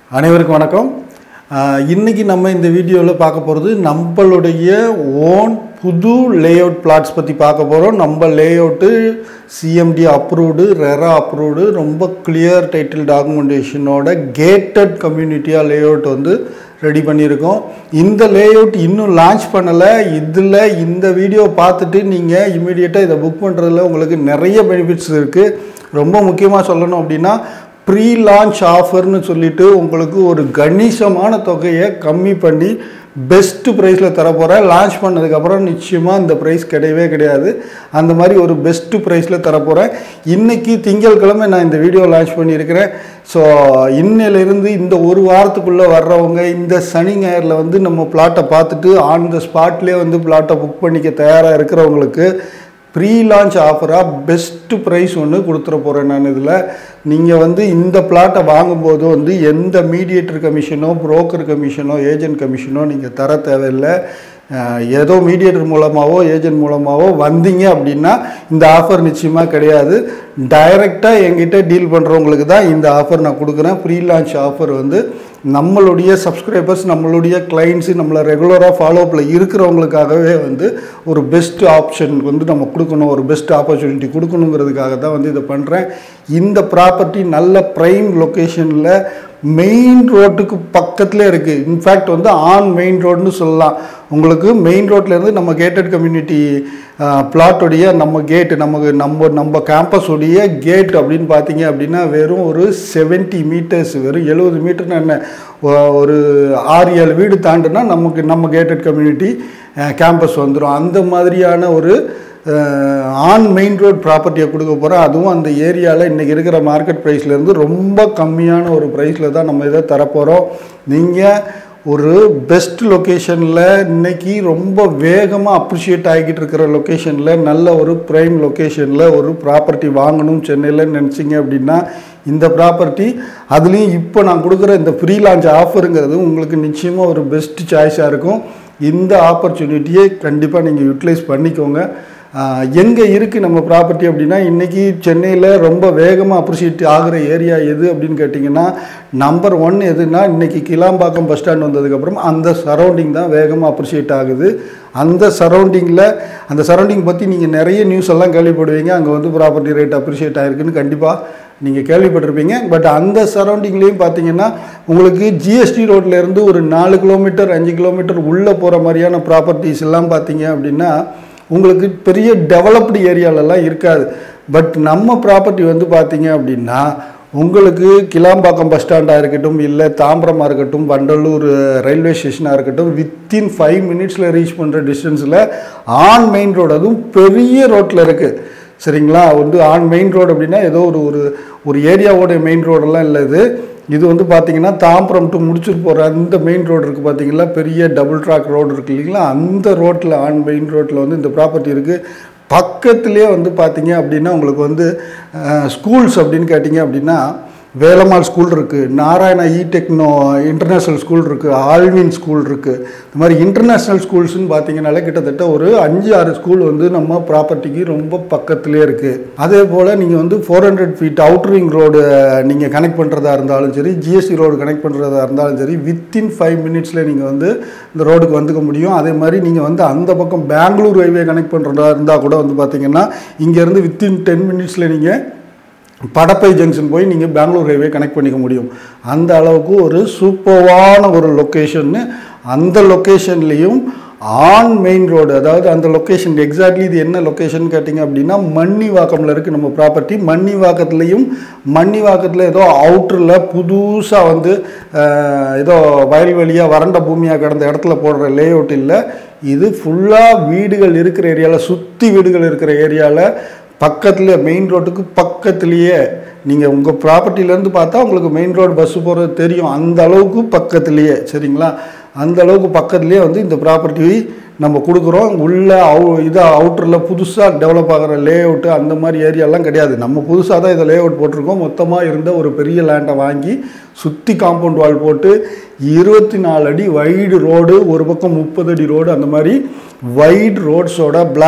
அனைவருக்கும் வணக்கம் ஆஹ் இன்னைக்கு நம்ம இந்த வீடியோவில் பார்க்க போகிறது நம்மளுடைய ஓன் புது லேஅவுட் பிளாட்ஸ் பற்றி பார்க்க போகிறோம் நம்ம layout CMD approved RERA approved ரொம்ப கிளியர் டைட்டில் டாக்குமெண்டேஷனோட கேட்டட் கம்யூனிட்டியாக லேஅவுட் வந்து ரெடி பண்ணியிருக்கோம் இந்த லேஅவுட் இன்னும் லான்ச் பண்ணலை இதில் இந்த வீடியோ பார்த்துட்டு நீங்கள் இமீடியட்டாக இதை புக் பண்ணுறதுல உங்களுக்கு நிறைய பெனிஃபிட்ஸ் இருக்குது ரொம்ப முக்கியமாக சொல்லணும் அப்படின்னா ப்ரீ லான்ச் ஆஃபர்னு சொல்லிட்டு உங்களுக்கு ஒரு கணிசமான தொகையை கம்மி பண்ணி பெஸ்ட் ப்ரைஸில் தரப்போகிறேன் லான்ச் பண்ணதுக்கப்புறம் நிச்சயமாக இந்த ப்ரைஸ் கிடையவே கிடையாது அந்த மாதிரி ஒரு பெஸ்ட் ப்ரைஸில் தரப்போகிறேன் இன்றைக்கி திங்கட்கிழமை நான் இந்த வீடியோ லான்ச் பண்ணியிருக்கிறேன் ஸோ இன்னிலிருந்து இந்த ஒரு வாரத்துக்குள்ளே வர்றவங்க இந்த சனி ஞாயிறில் வந்து நம்ம பிளாட்டை பார்த்துட்டு ஆன் த ஸ்பாட்லேயே வந்து பிளாட்டை புக் பண்ணிக்க தயாராக இருக்கிறவங்களுக்கு ப்ரீ லான்ச் ஆஃபராக பெஸ்ட்டு ப்ரைஸ் ஒன்று கொடுத்துட போகிறேன் நான் இதில் நீங்கள் வந்து இந்த பிளாட்டை வாங்கும்போது வந்து எந்த மீடியேட்டர் கமிஷனோ புரோக்கர் கமிஷனோ ஏஜென்ட் கமிஷனோ நீங்கள் தர தேவையில்லை அஹ், ஏதோ மீடியேட்டர் மூலமாகவோ ஏஜென்ட் மூலமாகவோ வந்தீங்க அப்படின்னா இந்த ஆஃபர் நிச்சயமாக கிடையாது டைரெக்டாக என்கிட்ட டீல் பண்ணுறவங்களுக்கு தான் இந்த ஆஃபர் நான் கொடுக்குறேன் ப்ரீ லான்ச் ஆஃபர் வந்து நம்மளுடைய சப்ஸ்கிரைபர்ஸ் நம்மளுடைய கிளைண்ட்ஸு நம்மளை ரெகுலராக ஃபாலோஅப்பில் இருக்கிறவங்களுக்காகவே வந்து ஒரு பெஸ்ட் ஆப்ஷன் வந்து நம்ம கொடுக்கணும் ஒரு பெஸ்ட் ஆப்பர்ச்சுனிட்டி கொடுக்கணுங்கிறதுக்காக தான் வந்து இதை பண்ணுறேன் இந்த ப்ராப்பர்ட்டி நல்ல ப்ரைம் லொக்கேஷனில் மெயின் ரோட்டுக்கு பக்கத்தில் இருக்குது இன்ஃபேக்ட் வந்து ஆன் மெயின் ரோடுன்னு சொல்லலாம் உங்களுக்கு மெயின் ரோட்லேருந்து நம்ம கேட்டட் கம்யூனிட்டி பிளாட்டோடைய நம்ம கேட்டு நமக்கு நம்ம நம்ம கேம்பஸோடைய கேட் அப்படின்னு பார்த்தீங்க அப்படின்னா வெறும் ஒரு செவன்ட்டி மீட்டர்ஸ் வெறும் எழுபது மீட்டர்னு என்ன ஒ- ஒரு ஆறு ஏழு வீடு தாண்டுனா நமக்கு நம்ம கேட்டட் கம்யூனிட்டி கேம்பஸ் வந்துடும் அந்த மாதிரியான ஒரு ஆன் மெயின் ரோட் ப்ராப்பர்ட்டியை கொடுக்க போகிறோம் அதுவும் அந்த ஏரியாவில் இன்றைக்கி இருக்கிற மார்க்கெட் ப்ரைஸ்லேருந்து ரொம்ப கம்மியான ஒரு ப்ரைஸில் தான் நம்ம இதை தரப்போகிறோம் நீங்கள் ஒரு பெஸ்ட் லொக்கேஷனில் இன்னைக்கு ரொம்ப வேகமாக அப்ரிஷியேட் ஆகிக்கிட்டு இருக்கிற லொக்கேஷனில் நல்ல ஒரு ப்ரைம் லொக்கேஷனில் ஒரு ப்ராப்பர்ட்டி வாங்கணும் சென்னையில் நினச்சிங்க அப்படின்னா இந்த ப்ராப்பர்ட்டி அதுலேயும் இப்போ நான் கொடுக்குற இந்த ஃப்ரீ லான்ச் ஆஃபருங்கிறது உங்களுக்கு நிச்சயமாக ஒரு பெஸ்ட் சாய்ஸாக இருக்கும் இந்த ஆப்பர்ச்சுனிட்டியை கண்டிப்பாக நீங்கள் யூட்டிலைஸ் பண்ணிக்கோங்க எங்கே இருக்குது நம்ம ப்ராப்பர்ட்டி அப்படின்னா இன்றைக்கி சென்னையில் ரொம்ப வேகமாக அப்ரிஷியேட் ஆகிற ஏரியா எது அப்படின்னு கேட்டிங்கன்னா நம்பர் ஒன் எதுனா இன்றைக்கி கிளாம்பாக்கம் பஸ் ஸ்டாண்ட் வந்ததுக்கப்புறம் அந்த சரௌண்டிங் தான் வேகமாக அப்ரிஷியேட் ஆகுது அந்த சரௌண்டிங்கில் அந்த சரௌண்டிங் பற்றி நீங்கள் நிறைய நியூஸ் எல்லாம் கேள்விப்படுவீங்க அங்கே வந்து ப்ராப்பர்ட்டி ரேட் அப்ரிஷியேட் ஆகிருக்குன்னு கண்டிப்பாக நீங்கள் கேள்விப்பட்டிருப்பீங்க பட் அந்த சரௌண்டிங்லேயும் பார்த்தீங்கன்னா உங்களுக்கு ஜிஎஸ்டி ரோட்லேருந்து ஒரு நாலு கிலோமீட்டர் அஞ்சு கிலோமீட்டர் உள்ளே போகிற மாதிரியான ப்ராப்பர்ட்டிஸ் எல்லாம் பார்த்தீங்க அப்படின்னா உங்களுக்கு பெரிய டெவலப்டு ஏரியாலெல்லாம் இருக்காது பட் நம்ம ப்ராப்பர்ட்டி வந்து பார்த்தீங்க அப்படின்னா உங்களுக்கு கிளாம்பாக்கம் பஸ் ஸ்டாண்டாக இருக்கட்டும் இல்லை தாம்பரமாக இருக்கட்டும் வண்டலூர் ரயில்வே ஸ்டேஷனாக இருக்கட்டும் வித்தின் ஃபைவ் மினிட்ஸில் ரீச் பண்ணுற டிஸ்டன்ஸில் ஆன் மெயின் ரோடு அதுவும் பெரிய ரோட்டில் இருக்குது சரிங்களா வந்து ஆன் மெயின் ரோடு அப்படின்னா ஏதோ ஒரு ஒரு ஒரு ஏரியாவோட மெயின் ரோடெல்லாம் இல்லை இது இது வந்து பார்த்தீங்கன்னா தாம்பரம் டு முடிச்சுட்டு போகிற அந்த மெயின் ரோடு இருக்குது பார்த்தீங்களா பெரிய டபுள் ட்ராக் ரோடு இருக்குது இல்லைங்களா அந்த ரோட்டில் ஆன் மெயின் ரோட்டில் வந்து இந்த ப்ராப்பர்ட்டி இருக்குது பக்கத்துலேயே வந்து பார்த்தீங்க அப்படின்னா உங்களுக்கு வந்து ஸ்கூல்ஸ் அப்படின்னு கேட்டிங்க அப்படின்னா வேலம்மாள் ஸ்கூல் இருக்குது Narayana e techno international school இருக்குது ஆல்வின் ஸ்கூல் இருக்குது இந்த மாதிரி இன்டர்நேஷ்னல் ஸ்கூல்ஸ்னு பார்த்தீங்கனாலே கிட்டத்தட்ட ஒரு அஞ்சு ஆறு ஸ்கூல் வந்து நம்ம ப்ராப்பர்ட்டிக்கு ரொம்ப பக்கத்துலேயே இருக்குது அதே போல் நீங்கள் வந்து four hundred feet outer ring road நீங்கள் கனெக்ட் பண்ணுறதா இருந்தாலும் சரி ஜிஎஸ்டி ரோடு கனெக்ட் பண்ணுறதா இருந்தாலும் சரி வித்தின் ஃபைவ் மினிட்ஸில் நீங்கள் வந்து இந்த ரோடுக்கு வந்துக்க முடியும் அதே மாதிரி நீங்கள் வந்து அந்த பக்கம் பெங்களூர் ஹைவே கனெக்ட் பண்ணுறதா இருந்தால் கூட வந்து பார்த்தீங்கன்னா இங்கேருந்து வித்தின் டென் மினிட்ஸில் நீங்கள் படப்பை ஜங்ஷன் போய் நீங்கள் பெங்களூர் ஹைவே கனெக்ட் பண்ணிக்க முடியும் அந்த அளவுக்கு ஒரு சூப்பர்வான ஒரு லொக்கேஷன்னு அந்த லொக்கேஷன்லேயும் ஆன் மெயின் ரோடு அதாவது அந்த லொக்கேஷன் எக்ஸாக்ட்லி இது என்ன லொக்கேஷன் கேட்டிங்க அப்படின்னா மன்னிவாக்கமில் இருக்குது நம்ம ப்ராப்பர்ட்டி மன்னிவாக்கத்துலேயும் மன்னிவாக்கத்தில் ஏதோ அவுட்டரில் புதுசாக வந்து அஹ், ஏதோ வயல்வெளியாக வறண்ட பூமியாக கிடந்த இடத்துல போடுற லேஅவுட் இல்லை இது ஃபுல்லாக வீடுகள் இருக்கிற ஏரியாவில் சுற்றி வீடுகள் இருக்கிற ஏரியாவில் பக்கத்தில் மெயின் ரோட்டுக்கு பக்கத்துலேயே நீங்கள் உங்கள் ப்ராப்பர்ட்டிலேருந்து பார்த்தா உங்களுக்கு மெயின் ரோடு பஸ்ஸு போகிறது தெரியும் அந்த அளவுக்கு பக்கத்துலேயே சரிங்களா அந்த அளவுக்கு பக்கத்துலேயே வந்து இந்த ப்ராப்பர்ட்டி நம்ம கொடுக்குறோம் உள்ள அவு இது அவுட்டரில் புதுசாக டெவலப் ஆகிற லே அவுட்டு அந்த மாதிரி ஏரியாலாம் கிடையாது நம்ம புதுசாக தான் இதை லே அவுட் போட்டிருக்கோம் மொத்தமாக இருந்த ஒரு பெரிய லேண்டை வாங்கி சுற்றி காம்பவுண்ட் வால் போட்டு இருபத்தி நாலு அடி வைடு ரோடு ஒரு பக்கம் முப்பது அடி ரோடு அந்த மாதிரி வைடு ரோட்ஸோட பிளாக்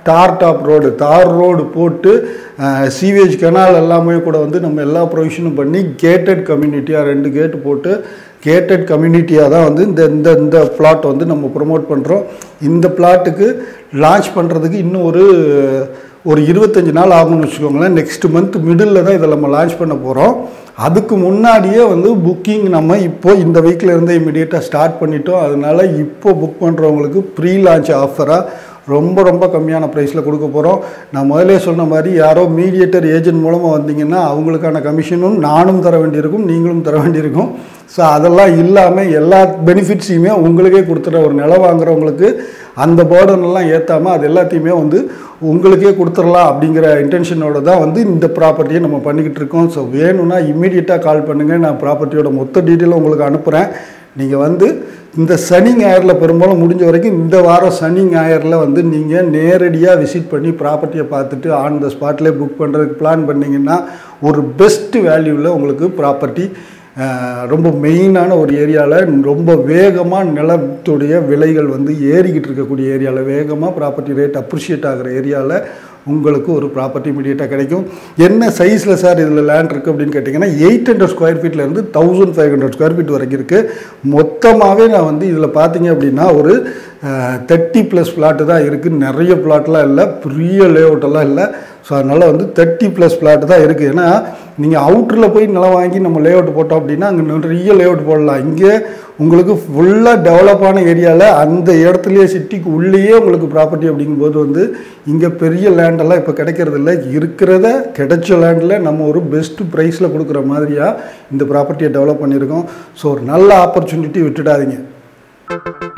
தார் டாப் ரோடு தார் ரோடு போட்டு சீவேஜ் கெனால் எல்லாமே கூட வந்து நம்ம எல்லா ப்ரொவிஷனும் பண்ணி கேட்டட் கம்யூனிட்டியாக ரெண்டு கேட்டு போட்டு கேட்டட் கம்யூனிட்டியாக தான் வந்து இந்த இந்த இந்த பிளாட் வந்து நம்ம ப்ரொமோட் பண்ணுறோம் இந்த பிளாட்டுக்கு லான்ச் பண்ணுறதுக்கு இன்னும் ஒரு ஒரு இருபத்தஞ்சி நாள் ஆகும்னு வச்சுக்கோங்களேன் நெக்ஸ்ட் மந்த் மிடில் தான் இதை நம்ம லான்ச் பண்ண போகிறோம் அதுக்கு முன்னாடியே வந்து புக்கிங் நம்ம இப்போ இந்த வீக்கில் இருந்து இமீடியட்டாக ஸ்டார்ட் பண்ணிட்டோம் அதனால இப்போ புக் பண்ணுறவங்களுக்கு ப்ரீ லான்ச் ஆஃபராக ரொம்ப ரொம்ப கம்மியான ப்ரைஸில் கொடுக்க போகிறோம் நான் முதலே சொன்ன மாதிரி யாரோ மீடியேட்டர் ஏஜென்ட் மூலமாக வந்தீங்கன்னா அவங்களுக்கான கமிஷனும் நானும் தர வேண்டியிருக்கும் நீங்களும் தர வேண்டியிருக்கும் ஸோ அதெல்லாம் இல்லாமல் எல்லா பெனிஃபிட்ஸையுமே உங்களுக்கே கொடுத்துற ஒரு நிலம் வாங்குறவங்களுக்கு அந்த burden எல்லாம் ஏற்றாமல் அது எல்லாத்தையுமே வந்து உங்களுக்கே கொடுத்துடலாம் அப்படிங்கிற இன்டென்ஷனோட தான் வந்து இந்த ப்ராப்பர்ட்டியை நம்ம பண்ணிக்கிட்டு இருக்கோம் ஸோ வேணும்னா இம்மீடியட்டாக கால் பண்ணுங்கள் நான் ப்ராப்பர்ட்டியோட மொத்த டீட்டெயிலும் உங்களுக்கு அனுப்புகிறேன் நீங்கள் வந்து இந்த சனி ஞாயிறில் பெரும்பாலும் முடிஞ்ச வரைக்கும் இந்த வாரம் சனி ஞாயிறில் வந்து நீங்கள் நேரடியாக விசிட் பண்ணி ப்ராப்பர்ட்டியை பார்த்துட்டு ஆன் த ஸ்பாட்லேயே புக் பண்ணுறதுக்கு பிளான் பண்ணிங்கன்னா ஒரு பெஸ்ட் வேல்யூவில் உங்களுக்கு ப்ராப்பர்ட்டி ரொம்ப மெயினான ஒரு ஏரியாவில் ரொம்ப வேகமாக நிலத்துடைய விலைகள் வந்து ஏறிக்கிட்டு இருக்கக்கூடிய ஏரியாவில் வேகமாக ப்ராப்பர்ட்டி ரேட் அப்ரிஷியேட் ஆகிற ஏரியாவில் உங்களுக்கு ஒரு ப்ராப்பர்ட்டி இமீடியட்டாக கிடைக்கும் என்ன சைஸில் சார் இதில் லேண்ட் இருக்குது அப்படின்னு கேட்டிங்கன்னா எயிட் ஹண்ட்ரட் ஸ்கொயர் ஃபீட்லேருந்து thousand five hundred square feet வரைக்கும் இருக்குது மொத்தமாகவே நான் வந்து இதில் பார்த்தீங்க அப்படின்னா ஒரு தேர்ட்டி ப்ளஸ் பிளாட்டு தான் இருக்குது நிறைய பிளாட்லாம் இல்லை பெரிய லேஅவுட்டெல்லாம் இல்லை ஸோ அதனால் வந்து தேர்ட்டி ப்ளஸ் பிளாட் தான் இருக்குது ஏன்னா நீங்கள் அவுட்டரில் போய் நிலம் வாங்கி நம்ம லேஅவுட் போட்டோம் அப்படின்னா அங்கே நிறைய லேஅவுட் போடலாம் இங்கே உங்களுக்கு ஃபுல்லாக டெவலப்பான ஏரியாவில் அந்த இடத்துலையே சிட்டிக்கு உள்ளேயே உங்களுக்கு ப்ராப்பர்ட்டி அப்படிங்கும்போது வந்து இங்கே பெரிய லேண்டெல்லாம் இப்போ கிடைக்கிறது இல்லை இருக்கிறத கிடைச்ச லேண்டில் நம்ம ஒரு பெஸ்ட் ப்ரைஸில் கொடுக்குற மாதிரியாக இந்த ப்ராப்பர்ட்டியை டெவலப் பண்ணியிருக்கோம் ஸோ ஒரு நல்ல ஆப்பர்ச்சுனிட்டி விட்டுடாதீங்க